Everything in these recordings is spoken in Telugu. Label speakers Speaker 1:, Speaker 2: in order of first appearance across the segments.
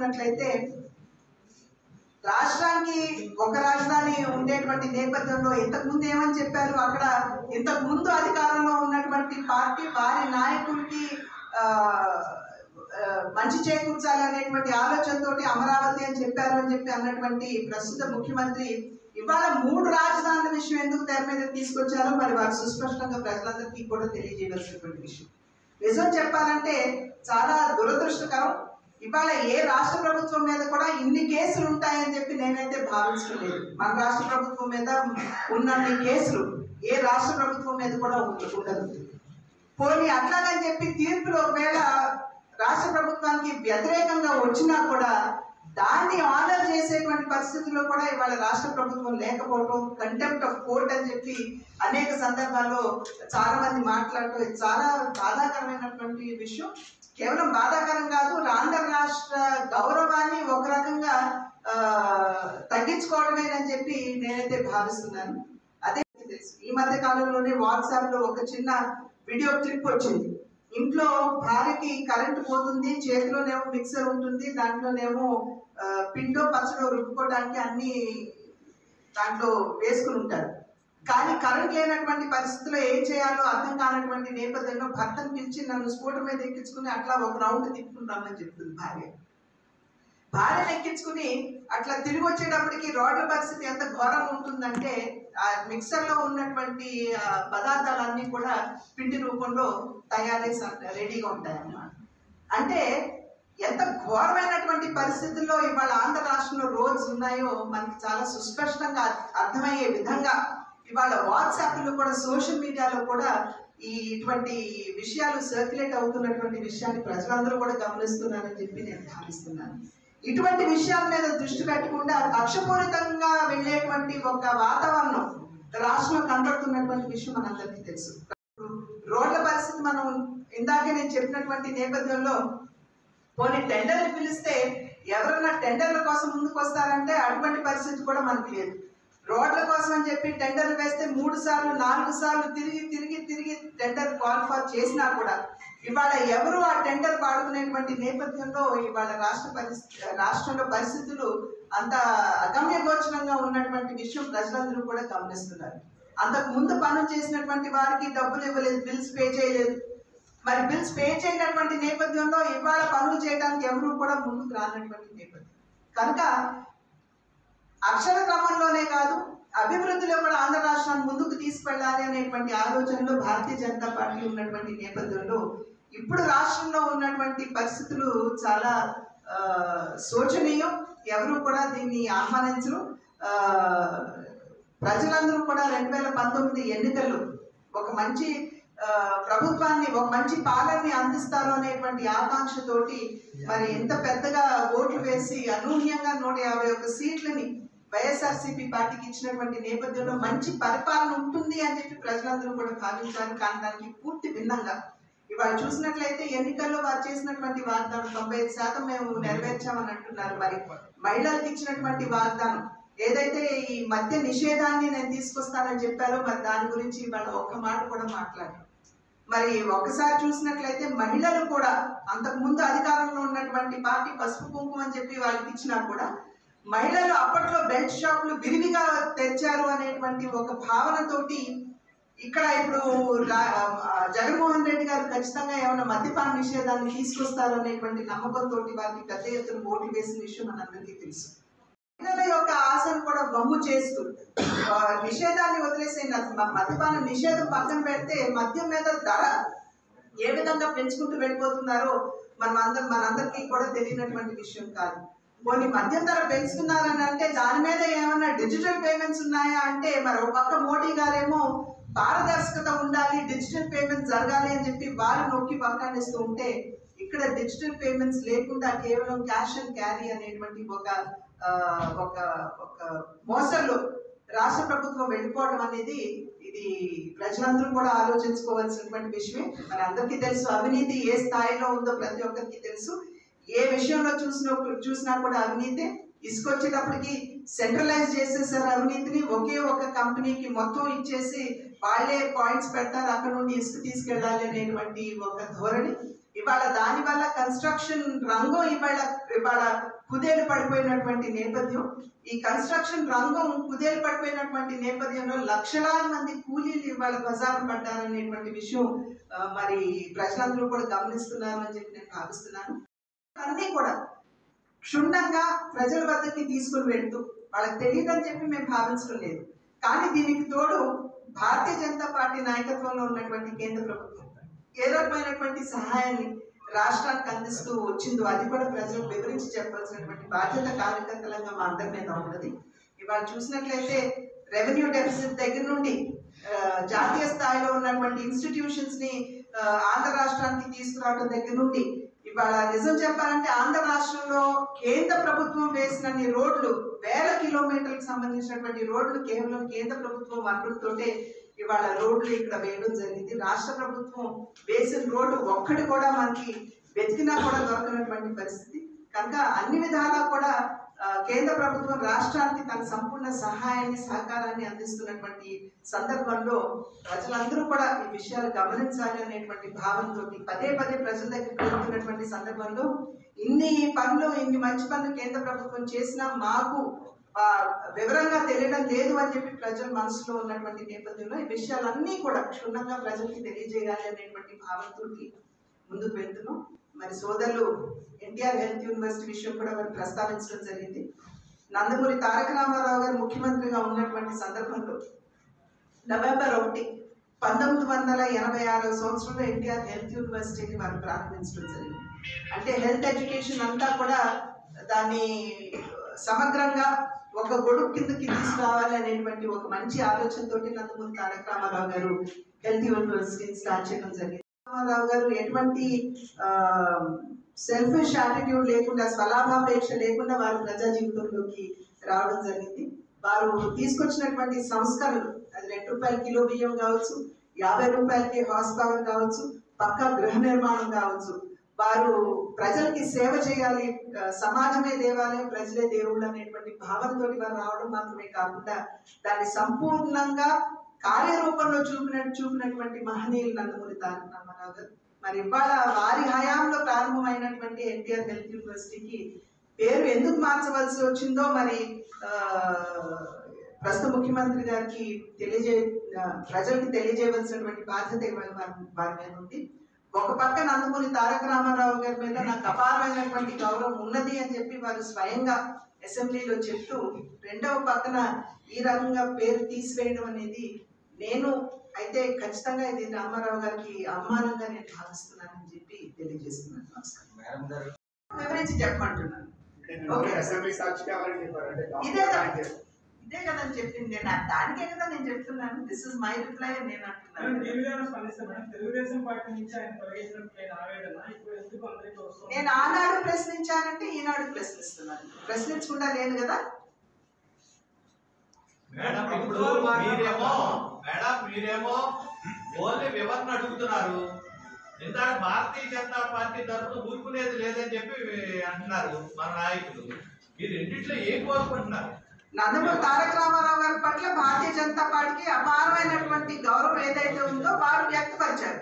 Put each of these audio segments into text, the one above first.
Speaker 1: చూసుకున్నట్లయితే రాష్ట్రానికి ఒక రాజధాని ఉండేటువంటి నేపథ్యంలో ఇంతకు ముందు ఏమని చెప్పారు అక్కడ ఇంతకు ముందు అధికారంలో ఉన్నటువంటి పార్టీ వారి నాయకుడికి ఆ, ఆ, మంచి చేకూర్చాలి అనేటువంటి ఆలోచనతోటి అమరావతి అని చెప్పారు అని చెప్పి అన్నటువంటి ప్రస్తుత ముఖ్యమంత్రి ఇవాళ మూడు రాజధానుల విషయం ఎందుకు తెర మీద తీసుకొచ్చారో మరి వారు సుస్పష్టంగా ప్రజలందరికీ కూడా తెలియజేయవలసినటువంటి విషయం నిజం చెప్పాలంటే చాలా దురదృష్టకరం ఇవాళ ఏ రాష్ట్ర ప్రభుత్వం మీద కూడా ఇన్ని కేసులు ఉంటాయని చెప్పి నేనైతే భావించలేదు మన రాష్ట్ర ప్రభుత్వం మీద ఉన్నన్ని కేసులు ఏ రాష్ట్ర ప్రభుత్వం మీద కూడా ఉండ- ఉండదు పోనీ అట్లాగని చెప్పి తీర్పులు ఒకవేళ రాష్ట్ర ప్రభుత్వానికి వ్యతిరేకంగా వచ్చినా కూడా దాన్ని ఆర్డర్ చేసేటువంటి పరిస్థితుల్లో కూడా ఇవాళ రాష్ట్ర ప్రభుత్వం లేకపోవడం కంటెంప్ట్ ఆఫ్ కోర్ట్ అని చెప్పి అనేక సందర్భాల్లో చాలా మంది మాట్లాడటం ఇది చాలా బాధాకరమైనటువంటి విషయం కేవలం బాధాకరం కాదు ఆంధ్ర రాష్ట్ర గౌరవాన్ని ఒక రకంగా ఆ, తగ్గించుకోవడమేనని చెప్పి నేనైతే భావిస్తున్నాను అదే తెలుసు ఈ మధ్య కాలంలోనే వాట్సాప్ లో ఒక చిన్న వీడియో క్లిప్ వచ్చింది ఇంట్లో భార్యకి కరెంట్ పోతుంది చేతిలోనేమో మిక్సర్ ఉంటుంది దాంట్లోనేమో ఆ, పిండో పచ్చడో రుబ్బుకోవడానికి అన్ని దాంట్లో వేసుకుని ఉంటారు కానీ కరెంట్ లేనటువంటి పరిస్థితుల్లో ఏం చేయాలో అర్థం కానటువంటి నేపథ్యంలో భర్తను పిలిచి నన్ను స్కూటర్ మీద ఎక్కించుకుని అట్లా ఒక రౌండ్ తిప్పుకుని రమ్మని చెప్తుంది భార్య భార్యను ఎక్కించుకుని అట్లా తిరిగి వచ్చేటప్పటికి రోడ్ల పరిస్థితి ఎంత ఘోరంగా ఉంటుందంటే ఆ మిక్సర్ లో ఉన్నటువంటి ఆ, పదార్థాలన్నీ కూడా పిండి రూపంలో తయారై స- రెడీగా ఉంటాయి అన్నమాట అంటే ఎంత ఘోరమైనటువంటి పరిస్థితుల్లో ఇవాళ ఆంధ్ర రాష్ట్రంలో రోజు ఉన్నాయో మనకి చాలా సుస్పష్టంగా అర్థమయ్యే విధంగా ఇవాళ వాట్సాప్లో కూడా సోషల్ మీడియాలో కూడా ఈ ఇటువంటి విషయాలు సర్క్యులేట్ అవుతున్నటువంటి విషయాన్ని ప్రజలందరూ కూడా గమనిస్తున్నారని చెప్పి నేను భావిస్తున్నాను ఇటువంటి విషయాల మీద దృష్టి పెట్టకుండా కక్షపూరితంగా వెళ్ళేటువంటి ఒక వాతావరణం రాష్ట్రంలో కనబడుతున్నటువంటి విషయం మనందరికీ తెలుసు రోడ్ల పరిస్థితి మనం ఇందాకే నేను చెప్పినటువంటి నేపథ్యంలో పోనీ టెండర్లు పిలిస్తే ఎవరన్నా టెండర్ల కోసం ముందుకు వస్తారంటే అటువంటి పరిస్థితి కూడా మనకు లేదు రోడ్ల కోసం అని చెప్పి టెండర్లు వేస్తే మూడు సార్లు నాలుగు సార్లు తిరిగి తిరిగి తిరిగి టెండర్ క్వాలిఫై చేసినా కూడా ఇవాళ ఎవరు ఆ టెండర్ పాడుకునేటువంటి నేపథ్యంలో ఇవాళ రాష్ట్ర పరిస్థితి రాష్ట్రంలో పరిస్థితులు అంత అగమ్యగోచరంగా ఉన్నటువంటి విషయం ప్రజలందరూ కూడా గమనిస్తున్నారు అంతకు ముందు పనులు చేసినటువంటి వారికి డబ్బులు ఇవ్వలేదు బిల్స్ పే చేయలేదు మరి బిల్స్ పే చేయనటువంటి నేపథ్యంలో ఇవాళ పనులు చేయడానికి ఎవరు కూడా ముందుకు రానటువంటి నేపథ్యం కనుక అక్షర క్రమంలోనే కాదు అభివృద్ధిలో కూడా ఆంధ్ర రాష్ట్రాన్ని ముందుకు తీసుకెళ్ళాలి అనేటువంటి ఆలోచనలో భారతీయ జనతా పార్టీ ఉన్నటువంటి నేపథ్యంలో ఇప్పుడు రాష్ట్రంలో ఉన్నటువంటి పరిస్థితులు చాలా ఆ, శోచనీయం ఎవరు కూడా దీన్ని ఆహ్వానించరు ఆ, ప్రజలందరూ కూడా రెండు వేల పంతొమ్మిది ఎన్నికల్లో ఒక మంచి ఆ, ప్రభుత్వాన్ని ఒక మంచి పాలనని అందిస్తారు అనేటువంటి ఆకాంక్షతోటి మరి ఎంత పెద్దగా ఓట్లు వేసి అనూహ్యంగా నూట యాభై ఒక్క సీట్లని వైఎస్ఆర్సీపీ పార్టీకి ఇచ్చినటువంటి నేపథ్యంలో మంచి పరిపాలన ఉంటుంది అని చెప్పి ప్రజలందరూ కూడా భావించారు కానీ దానికి పూర్తి భిన్నంగా ఇవాళ చూసినట్లయితే ఎన్నికల్లో వారు చేసినటువంటి వాగ్దానం తొంభై ఐదు శాతం మేము నెరవేర్చామని అంటున్నారు మరి మహిళలకు ఇచ్చినటువంటి వాగ్దానం ఏదైతే ఈ మద్య నిషేధాన్ని నేను తీసుకొస్తానని చెప్పారో మరి దాని గురించి ఇవాళ ఒక్క మాట కూడా మాట్లాడారు మరి ఒకసారి చూసినట్లయితే మహిళలు కూడా అంతకు ముందు అధికారంలో ఉన్నటువంటి పార్టీ పసుపు కుంకుమ అని చెప్పి వాళ్ళకి ఇచ్చినా కూడా మహిళలు అప్పట్లో బెల్ట్ షాపులు విరివిగా తెరిచారు అనేటువంటి ఒక భావనతోటి ఇక్కడ ఇప్పుడు రా- ఆ, జగన్మోహన్ రెడ్డి గారు ఖచ్చితంగా ఏమైనా మద్యపాన నిషేధాన్ని తీసుకొస్తారు అనేటువంటి నమ్మకంతో వారికి పెద్ద ఎత్తున ఓట్లు వేసిన విషయం మనందరికీ తెలుసు మహిళల యొక్క ఆశను కూడా వమ్ము చేస్తూ ఆ, నిషేధాన్ని వదిలేసే న- మద్యపాన నిషేధం పక్కన పెడితే మద్యం మీద ధర ఏ విధంగా పెంచుకుంటూ వెళ్ళిపోతున్నారో మనం అందరం మనందరికీ కూడా తెలియనటువంటి విషయం కాదు కొన్ని మద్యం ధర పెంచుతున్నారని అంటే దాని మీద ఏమన్నా డిజిటల్ పేమెంట్స్ ఉన్నాయా అంటే మరి ఒక పక్క మోడీ గారేమో పారదర్శకత ఉండాలి డిజిటల్ పేమెంట్స్ జరగాలి అని చెప్పి వారు నొక్కి పక్కనిస్తూ ఉంటే ఇక్కడ డిజిటల్ పేమెంట్స్ లేకుండా కేవలం క్యాష్ అండ్ క్యారీ అనేటువంటి ఒక ఆ, ఒక ఒక మోసంలో రాష్ట్ర ప్రభుత్వం వెళ్ళిపోవడం అనేది ఇది ప్రజలందరూ కూడా ఆలోచించుకోవాల్సినటువంటి విషయమే మన అందరికీ తెలుసు అవినీతి ఏ స్థాయిలో ఉందో ప్రతి ఒక్కరికి తెలుసు ఏ విషయంలో చూసినా చూసినా కూడా అవినీతి ఇసుకొచ్చేటప్పటికి సెంట్రలైజ్ చేసేసారు అవినీతిని ఒకే ఒక కంపెనీకి మొత్తం ఇచ్చేసి వాళ్ళే పాయింట్స్ పెడతారు అక్కడ నుండి ఇసుక తీసుకెళ్ళాలి అనేటువంటి ఒక ధోరణి ఇవాళ దాని వల్ల కన్స్ట్రక్షన్ రంగం ఇవాళ ఇవాళ కుదేలు పడిపోయినటువంటి నేపథ్యం ఈ కన్స్ట్రక్షన్ రంగం కుదేలు పడిపోయినటువంటి నేపథ్యంలో లక్షలాది మంది కూలీలు ఇవాళ బజారు పడ్డారనేటువంటి విషయం ఆ, మరి ప్రజలందరూ కూడా గమనిస్తున్నారు అని చెప్పి నేను భావిస్తున్నాను అన్నీ కూడా క్షుణ్ణంగా ప్రజల వద్దకి తీసుకుని వెళ్తూ వాళ్ళకి తెలియదని చెప్పి మేము భావించడం లేదు కానీ దీనికి తోడు భారతీయ జనతా పార్టీ నాయకత్వంలో ఉన్నటువంటి కేంద్ర ప్రభుత్వం ఏ రకమైనటువంటి సహాయాన్ని రాష్ట్రానికి అందిస్తూ వచ్చిందో అది కూడా ప్రజలకు వివరించి చెప్పాల్సినటువంటి బాధ్యత కార్యకర్తలంగా మా అందరి మీద ఉన్నది ఇవాళ చూసినట్లయితే రెవెన్యూ డెఫిసిట్ దగ్గర నుండి ఆ, జాతీయ స్థాయిలో ఉన్నటువంటి ఇన్స్టిట్యూషన్స్ ని ఆ, ఆంధ్ర రాష్ట్రానికి తీసుకురావడం దగ్గర నుండి ఇవాళ నిజం చెప్పాలంటే ఆంధ్ర రాష్ట్రంలో కేంద్ర ప్రభుత్వం వేసినన్ని రోడ్లు వేల కిలోమీటర్లకు సంబంధించినటువంటి రోడ్లు కేవలం కేంద్ర ప్రభుత్వం వనరులతోటే ఇవాళ రోడ్లు ఇక్కడ వేయడం జరిగింది రాష్ట్ర ప్రభుత్వం వేసిన రోడ్డు ఒక్కటి కూడా మనకి వెతికినా కూడా దొరకనటువంటి పరిస్థితి కనుక అన్ని విధాలా కూడా ఆ, కేంద్ర ప్రభుత్వం రాష్ట్రానికి తన సంపూర్ణ సహాయాన్ని సహకారాన్ని అందిస్తున్నటువంటి సందర్భంలో ప్రజలందరూ కూడా ఈ విషయాలు గమనించాలి అనేటువంటి భావంతో పదే పదే ప్రజల దగ్గరికి వెళ్తున్నటువంటి సందర్భంలో ఇన్ని పనులు ఇన్ని మంచి పనులు కేంద్ర ప్రభుత్వం చేసినా మాకు ఆ, వివరంగా తెలియడం లేదు అని చెప్పి ప్రజల మనసులో ఉన్నటువంటి నేపథ్యంలో ఈ విషయాలన్నీ కూడా క్షుణ్ణంగా ప్రజలకి తెలియజేయాలి అనేటువంటి భావంతో ముందుకు వెళ్తున్నాం మరి సోదరులు ఎన్టీఆర్ హెల్త్ యూనివర్సిటీ విషయం కూడా వారు ప్రస్తావించడం జరిగింది నందమూరి తారక రామారావు గారు ముఖ్యమంత్రిగా ఉన్నటువంటి సందర్భంలో నవంబర్ ఒకటి పంతొమ్మిది వందల ఎనభై ఆరవ సంవత్సరంలో ఎన్టీఆర్ హెల్త్ యూనివర్సిటీని వారు ప్రారంభించడం జరిగింది అంటే హెల్త్ ఎడ్యుకేషన్ అంతా కూడా దాన్ని సమగ్రంగా ఒక గొడుగు కిందకి తీసుకురావాలి అనేటువంటి ఒక మంచి ఆలోచనతోటి నందమూరి తారక రామారావు గారు హెల్త్ యూనివర్సిటీని స్టార్ట్ చేయడం జరిగింది రామారావు గారు ఎటువంటి సెల్ఫిష్ యాటిట్యూడ్ లేకుండా స్వలాభాపేక్ష లేకుండా వారు ప్రజా జీవితంలోకి రావడం జరిగింది వారు తీసుకొచ్చినటువంటి సంస్కరణలు అది రెండు రూపాయల కిలో బియ్యం కావచ్చు యాభై రూపాయలకి హార్స్ పవర్ కావచ్చు పక్కా గృహ నిర్మాణం కావచ్చు వారు ప్రజలకి సేవ చేయాలి ఆ, సమాజమే దేవాలయం ప్రజలే దేవుళ్ళు అనేటువంటి భావనతోటి వారు రావడం మాత్రమే కాకుండా దాన్ని సంపూర్ణంగా కార్యరూపంలో చూపిన చూపినటువంటి మహనీయులు నందమూరి తారక రామారావు గారు మరి ఇవాళ వారి హయాంలో ప్రారంభమైనటువంటి ఎన్టీఆర్ హెల్త్ యూనివర్సిటీకి పేరు ఎందుకు మార్చవలసి వచ్చిందో మరి ఆ, ప్రస్తుత ముఖ్యమంత్రి గారికి తెలియజే ఆ, ప్రజలకు తెలియజేయవలసినటువంటి బాధ్యత ఇవాళ వారి వారి మీద ఉంది ఒక పక్క నందమూరి తారక రామారావు గారి మీద నాకు అపారమైనటువంటి గౌరవం ఉన్నది అని చెప్పి వారు స్వయంగా అసెంబ్లీలో చెప్తూ రెండవ పక్కన ఈ రకంగా పేరు తీసివేయడం అనేది నేను అయితే ఖచ్చితంగా ఇది రామారావు గారికి అవమానంగా నేను భావిస్తున్నానని చెప్పి తెలియజేస్తున్నాను నమస్కారం
Speaker 2: మేడం గారు
Speaker 1: వివరించి చెప్పమంటున్నాను
Speaker 3: ఓకే అసెంబ్లీ సాక్షి కావాలని చెప్పారు అంటే
Speaker 1: ఇదే కదా ఇదే కదా అని చెప్పింది నేను దానికే కదా నేను చెప్తున్నాను దిస్ ఇస్ మై రిప్లై అని నేను అంటున్నాను
Speaker 4: దీని మీద ఏమైనా స్పందిస్తే మేడం తెలుగుదేశం పార్టీ నుంచి ఆయన తొలగించినట్లయిన ఆవేదన ఇప్పుడు ఎందుకు అందరికీ వస్తుంది
Speaker 1: నేను ఆనాడు ప్రశ్నించానంటే ఈనాడు ప్రశ్నిస్తున్నాను ప్రశ్నించకుండా లేదు కదా
Speaker 5: మేడం ఇప్పుడు మీరేమో మేడం మీరేమో ఓన్లీ వివరణ అడుగుతున్నారు ఇందాక భారతీయ జనతా పార్టీ తరఫున ఊరుకునేది లేదని చెప్పి అంటున్నారు మన నాయకులు మీరు రెండిట్లో ఏం కోరుకుంటున్నారు
Speaker 1: నందమూరి తారక రామారావు గారి పట్ల భారతీయ జనతా పార్టీకి అపారమైనటువంటి గౌరవం ఏదైతే ఉందో వారు వ్యక్తపరిచారు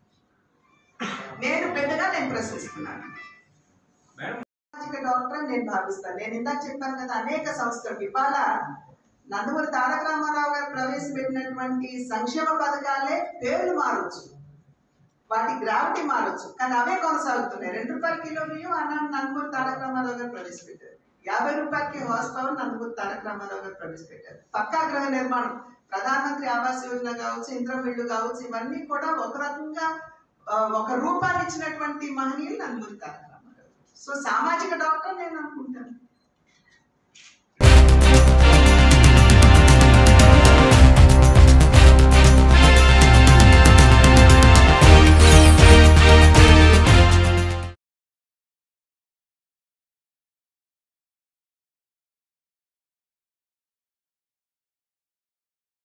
Speaker 1: నేను పెద్దగా నేను ప్రశ్నిస్తున్నాను
Speaker 5: మేడం
Speaker 1: సామాజిక డాక్టర్ అని నేను భావిస్తాను నేను ఇందాక చెప్పాను కదా అనేక సంస్థలు ఇవాళ నందమూరి తారక రామారావు గారు ప్రవేశపెట్టినటువంటి సంక్షేమ పథకాలే పేర్లు మారొచ్చు వాటి గ్రావిటీ మారొచ్చు కానీ అవే కొనసాగుతున్నాయి రెండు రూపాయల కిలో బియ్యం అన్నాడు నందమూరి తారక రామారావు గారు ప్రవేశపెట్టారు యాభై రూపాయలకి హార్స్ పవర్ నందమూరి తారక రామారావు గారు ప్రవేశపెట్టారు పక్కా గృహ నిర్మాణం ప్రధానమంత్రి ఆవాస్ యోజన కావచ్చు ఇంద్రం ఇళ్ళు కావచ్చు ఇవన్నీ కూడా ఒక రకంగా ఆ, ఒక రూపాన్ని ఇచ్చినటువంటి మహనీయులు నందమూరి తారక రామారావు సో సామాజిక డాక్టర్ నేను అనుకుంటాను